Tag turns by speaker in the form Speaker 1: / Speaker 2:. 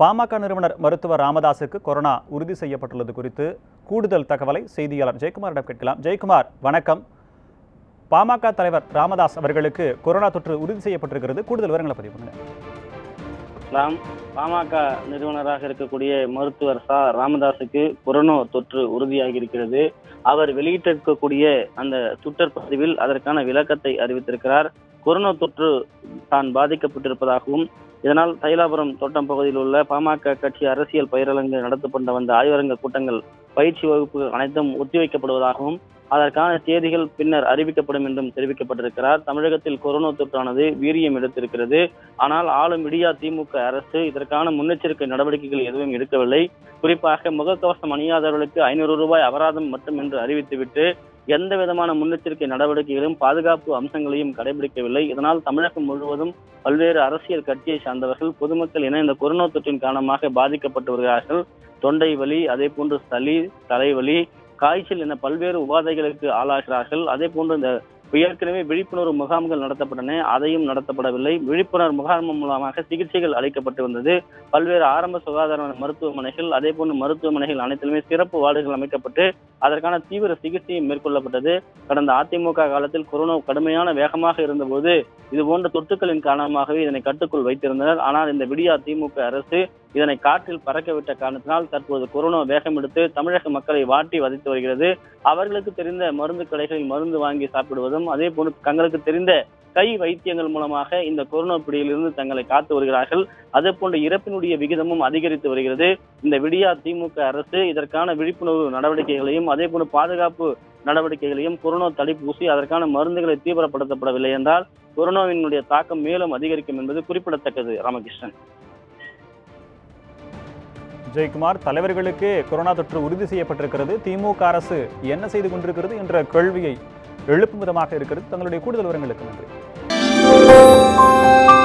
Speaker 1: பாமக நிறுவனர் மருத்துவர் ராமதாஸுக்கு கொரோனா உறுதி செய்யப்பட்டுள்ளது குறித்து கூடுதல் தகவலை செய்தியாளர் ஜெயக்குமாரிடம் கேட்கலாம் ஜெயக்குமார் வணக்கம் பாமக தலைவர் ராமதாஸ் அவர்களுக்கு கொரோனா தொற்று உறுதி செய்யப்பட்டிருக்கிறது கூடுதல் விவரங்களை பதிவு பண்ணுங்க
Speaker 2: இஸ்லாம் பாமக நிறுவனராக இருக்கக்கூடிய மருத்துவர் ச ராமதாஸுக்கு கொரோனா தொற்று உறுதியாகி இருக்கிறது அவர் வெளியிட்டிருக்கக்கூடிய அந்த ட்விட்டர் பதிவில் அதற்கான விளக்கத்தை அறிவித்திருக்கிறார் கொரோனா தொற்று தான் பாதிக்கப்பட்டிருப்பதாகவும் இதனால் தைலாபுரம் தோட்டம் பகுதியில் உள்ள பாமக கட்சி அரசியல் பயிரலங்கு நடத்தப்பட்ட வந்த ஆய்வரங்க கூட்டங்கள் பயிற்சி வகுப்புகள் அனைத்தும் ஒத்திவைக்கப்படுவதாகவும் அதற்கான தேதிகள் பின்னர் அறிவிக்கப்படும் என்றும் தெரிவிக்கப்பட்டிருக்கிறார் தமிழகத்தில் கொரோனா தொற்றானது வீரியம் எடுத்திருக்கிறது ஆனால் ஆளும் இடியா திமுக அரசு இதற்கான முன்னெச்சரிக்கை நடவடிக்கைகள் எதுவும் எடுக்கவில்லை குறிப்பாக முகக்கவசம் அணியாதவர்களுக்கு ஐநூறு ரூபாய் அபராதம் மட்டும் என்று அறிவித்துவிட்டு எந்த விதமான முன்னெச்சரிக்கை நடவடிக்கைகளும் பாதுகாப்பு அம்சங்களையும் கடைபிடிக்கவில்லை இதனால் தமிழகம் முழுவதும் பல்வேறு அரசியல் கட்சியை சார்ந்தவர்கள் பொதுமக்கள் என இந்த கொரோனா தொற்றின் காரணமாக பாதிக்கப்பட்டு வருகிறார்கள் தொண்டை வலி அதே போன்று சளி தலைவலி காய்ச்சல் என பல்வேறு உபாதைகளுக்கு ஆளாகிறார்கள் அதே போன்று இந்த ஏற்கனவே விழிப்புணர்வு முகாம்கள் நடத்தப்பட்டன அதையும் நடத்தப்படவில்லை விழிப்புணர்வு முகாம் மூலமாக சிகிச்சைகள் அளிக்கப்பட்டு வந்தது பல்வேறு ஆரம்ப சுகாதார மருத்துவமனைகள் அதே போன்று மருத்துவமனைகள் அனைத்திலுமே சிறப்பு வார்டுகள் அமைக்கப்பட்டு அதற்கான தீவிர சிகிச்சையும் மேற்கொள்ளப்பட்டது கடந்த அதிமுக காலத்தில் கொரோனா கடுமையான வேகமாக இருந்தபோது இது போன்ற தொற்றுக்களின் காரணமாகவே இதனை கட்டுக்குள் வைத்திருந்தனர் ஆனால் இந்த விடியா திமுக அரசு இதனை காற்றில் பறக்கவிட்ட காரணத்தினால் தற்போது கொரோனா வேகம் எடுத்து தமிழக மக்களை வாட்டி வதைத்து வருகிறது அவர்களுக்கு தெரிந்த மருந்து கடைகளில் மருந்து வாங்கி சாப்பிடுவதும் அதே போன்று தங்களுக்கு தெரிந்த கை வைத்தியங்கள் மூலமாக இந்த கொரோனா பிடியிலிருந்து தங்களை காத்து வருகிறார்கள் அதே போன்று இறப்பினுடைய விகிதமும் அதிகரித்து வருகிறது இந்த விடியா திமுக அரசு இதற்கான விழிப்புணர்வு நடவடிக்கைகளையும் அதே போன்று பாதுகாப்பு நடவடிக்கைகளையும் கொரோனா தடுப்பூசி அதற்கான மருந்துகளை தீவிரப்படுத்தப்படவில்லை என்றால் கொரோனாவினுடைய தாக்கம் மேலும் அதிகரிக்கும் என்பது குறிப்பிடத்தக்கது ராமகிருஷ்ணன்
Speaker 1: ஜெயக்குமார் தலைவர்களுக்கு கொரோனா தொற்று உறுதி செய்யப்பட்டிருக்கிறது திமுக அரசு என்ன செய்து கொண்டிருக்கிறது என்ற கேள்வியை எழுப்பும் விதமாக இருக்கிறது தங்களுடைய கூடுதல் விவரங்களுக்கு நன்றி